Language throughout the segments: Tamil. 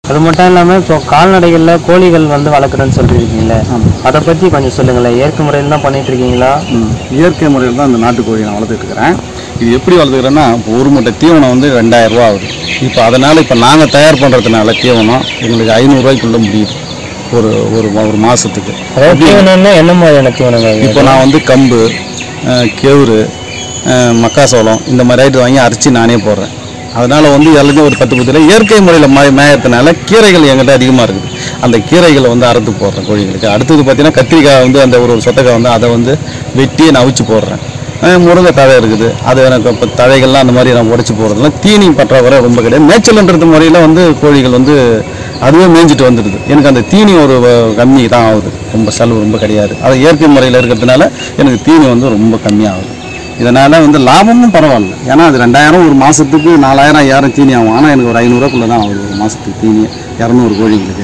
அது மட்டும் இல்லாமல் இப்போ கால்நடைகளில் கோழிகள் வந்து வளர்க்குறேன்னு சொல்லியிருக்கீங்களே அதை பற்றி கொஞ்சம் சொல்லுங்களேன் இயற்கை முறையில் தான் பண்ணிட்டு இருக்கீங்களா ம். இயற்கை முறையில் தான் இந்த நாட்டுக்கோழி நான் வளர்த்துட்டு இருக்கிறேன் இது எப்படி வளர்த்துக்கிறேன்னா இப்போ ஒரு மூட்டை தீவனம் வந்து ரெண்டாயிரம் ரூபா ஆகுது இப்போ அதனால் இப்போ நாங்கள் தயார் பண்ணுறதுனால தீவனம் எங்களுக்கு ஐநூறுரூவாய்க்குள்ளே முடியுது ஒரு ஒரு மா- ஒரு மாதத்துக்கு அதாவது தீவனம்னா என்ன மாதிரியான தீவனங்கள் இப்போ நான் வந்து கம்பு அஹ், கேவுரு அஹ், மக்காசோளம் இந்த மாதிரி ஐட்டம் வாங்கி அரைச்சி நானே போடுறேன் அதனால் வந்து எல்லாத்தையும் ஒரு பத்து பத்தில் இயற்கை முறையில் மே மேயறதுனால கீரைகள் என்கிட்ட அதிகமாக இருக்குது அந்த கீரைகளை வந்து அறுத்து போடுறேன் கோழிகளுக்கு அடுத்தது பார்த்தீங்கன்னா கத்திரிக்காய் வந்து அந்த ஒரு சொத்தக்காய் வந்து அதை வந்து வெட்டி நான் அவிச்சு போடுறேன் அஹ், முருங்கை தழை இருக்குது அது எனக்கு இப்போ தழைகள்லாம் அந்த மாதிரி நான் உடச்சி போடுறதுல தீனி பற்றாக்குறை ரொம்ப கிடையாது மேய்ச்சல்ன்றது முறையில் வந்து கோழிகள் வந்து அதுவே மேய்ஞ்சிட்டு வந்துடுது எனக்கு அந்த தீனி ஒரு வ- கம்மி தான் ஆகுது ரொம்ப செலவு ரொம்ப கிடையாது அது இயற்கை முறையில் இருக்கிறதுனால எனக்கு தீனி வந்து ரொம்ப கம்மியாகுது இதனால் வந்து லாபமும் பரவாயில்ல ஏன்னா அது ரெண்டாயிரம் ஒரு மாதத்துக்கு நாலாயிரம் ஐயாயிரம் தீனி ஆகும் ஆனால் எனக்கு ஒரு ஐநூறுரூவாக்குள்ளே தான் ஆகுது ஒரு மாதத்துக்கு தீனி இரநூறு கோழிங்களுக்கு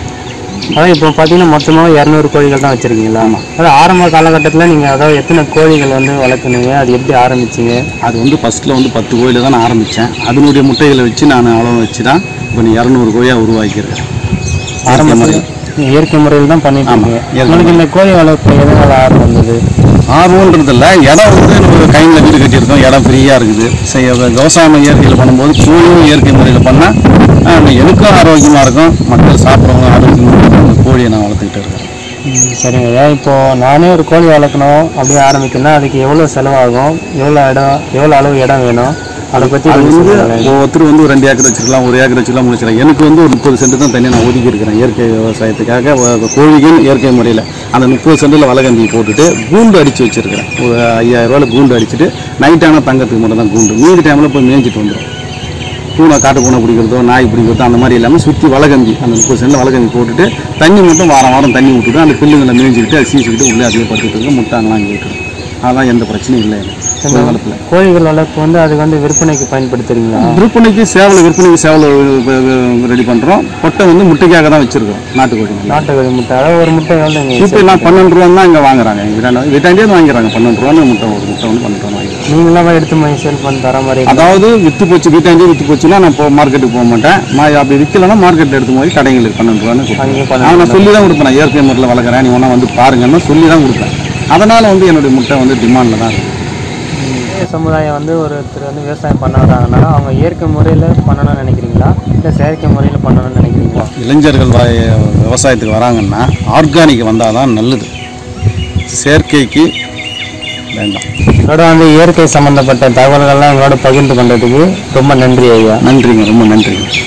அதாவது இப்போ பார்த்தீங்கன்னா மொத்தமாக இரநூறு கோழிகள் தான் வச்சுருக்கீங்களா அதாவது ஆரம்ப காலகட்டத்தில் நீங்கள் அதாவது எத்தனை கோழிகள் வந்து வளர்க்குனீங்க அது எப்படி ஆரம்பிச்சீங்க அது வந்து ஃபஸ்ட்டில் வந்து பத்து கோழியில் தான் நான் ஆரம்பித்தேன் அதனுடைய முட்டைகளை வச்சு நான் அளவு வச்சு தான் இப்போ நீ இரநூறு கோழியாக உருவாக்கியிருக்கேன் ஆரம்பத்தில் இயற்கை முறையில் தான் பண்ணிட்டு இருக்கீங்க இயற்கை உங்களுக்கு இந்த கோழி வளர்ப்பு எதனால் ஆர்வம் வந்தது ஆர்வம்ன்றது இல்லை இடம் வந்து நம்ம கையில் வீடு கட்டியிருக்கோம் இடம் ஃப்ரீயாக இருக்குது சரி, அது விவசாயம் இயற்கையில் பண்ணும்போது கோழியும் இயற்கை முறையில் பண்ணால் எனக்கும் ஆரோக்கியமாக இருக்கும் மக்கள் சாப்பிட்றவங்க ஆரோக்கியமாக இருக்கும் அந்த கோழியை நான் வளர்த்துக்கிட்டு இருக்கிறேன் ம், சரிங்க ஐயா இப்போ நானே ஒரு கோழி வளர்க்கணும் அப்படி ஆரம்பிக்கணும்னா அதுக்கு எவ்வளோ செலவாகும் எவ்வளோ இடம் எவ்வளோ அளவு இடம் வேணும் அதை பற்றி அது கொஞ்சம் வந்து சொல்லுங்களேன். ஒவ்வொருத்தர் வந்து ஒரு ரெண்டு ஏக்கர் வச்சுக்கலாம் ஒரு ஏக்கர் வச்சுக்கலாம் முடிச்சிடலாம் எனக்கு வந்து ஒரு முப்பது சென்ட் தான் தனியாக நான் ஒதுக்கி இருக்கிறேன் இயற்கை விவசாயத்துக்காக வ- கோழிகள் இயற்கை முறையில் அந்த முப்பது சென்டில் வலகம்பி போட்டுட்டு கூண்டு அடித்து வச்சிருக்கிறேன் ஒரு ஐயாயிரம் ரூபாயில் கூண்டு அடிச்சுட்டு நைட் ஆனால் தங்கத்துக்கு மட்டும் தான் கூண்டு மீதி டைமில் போய் மேய்ஞ்சிட்டு வந்துடும் பூனை காட்டு பூனை பிடிக்கிறதோ நாய் பிடிக்கிறதோ அந்த மாதிரி இல்லாமல் சுற்றி வலகம்பி அந்த முப்பது சென்டில் வலகம்பி போட்டுட்டு தண்ணி மட்டும் வாரம் வாரம் தண்ணி விட்டுட்டு அந்த பில்லுங்களை மேய்ஞ்சிக்கிட்டு அது சீசிக்கிட்டு உள்ளே அதிலே படுத்துட்டு இருக்கு முட்டாங்கலாம் அங்கே விட்டுரும் அதெல்லாம் எந்த பிரச்சனையும் இல்லை எனக்கு கோழி வளர்ப்பில் கோழிகள் வளர்ப்பு வந்து அது வந்து விற்பனைக்கு பயன்படுத்துறீங்களா விற்பனைக்கு சேவலை விற்பனைக்கு சேவலை ரெடி பண்ணுறோம் கொட்டை வந்து முட்டைக்காக தான் வச்சுருக்கோம் நாட்டுக்கோழிகள் நாட்டுக்கோழி முட்டை அதாவது ஒரு முட்டை எவ்வளோ இப்போ எல்லாம் பன்னெண்டு ரூபா தான் இங்கே வாங்குறாங்க வீட்டாண்ட வீட்டாண்டே வாங்குறாங்க பன்னெண்டு ரூபான்னு முட்டை ஒரு முட்டை வந்து பன்னெண்டு ரூபா வாங்கிடுறாங்க நீங்களாம் எடுத்து போய் சேல் பண்ணி தர மாதிரி அதாவது விற்று போச்சு வீட்டாண்டே விற்று போச்சுன்னா நான் இப்போ மார்க்கெட்டுக்கு போக மாட்டேன் மா அப்படி விற்கலன்னா மார்க்கெட்டில் எடுத்து போய் கடைங்களுக்கு பன்னெண்டு ரூபான்னு அங்கேயே கொடுப்பேன் பன்னெண்டு நான் சொல்லி தான் கொடுப்பேன் நான் இயற்கை முறையில் வளர்க்குறேன் நீ ஒன்றா வந்து பாருங்கன்னு சொல்லி தான் கொடுப்பேன் அதனால் வந்து என்னுடைய முட்டை வந்து டிமாண்டில் தான் இருக்குது இளைய சமுதாயம் வந்து ஒருத்தர் வந்து விவசாயம் பண்ண வராங்கன்னா அவங்க இயற்கை முறையில் பண்ணணும்னு நினைக்கிறீங்களா இல்லை செயற்கை முறையில் பண்ணணும்னு நினைக்கிறீங்களா இளைஞர்கள் வ- விவசாயத்துக்கு வராங்கன்னா ஆர்கானிக் வந்தால் தான் நல்லது செயற்கைக்கு வேண்டாம் இதோட வந்து இயற்கை சம்மந்தப்பட்ட தகவல்கள்லாம் எங்களோட பகிர்ந்து கொண்டதுக்கு ரொம்ப நன்றி ஐயா நன்றிங்க ரொம்ப நன்றிங்க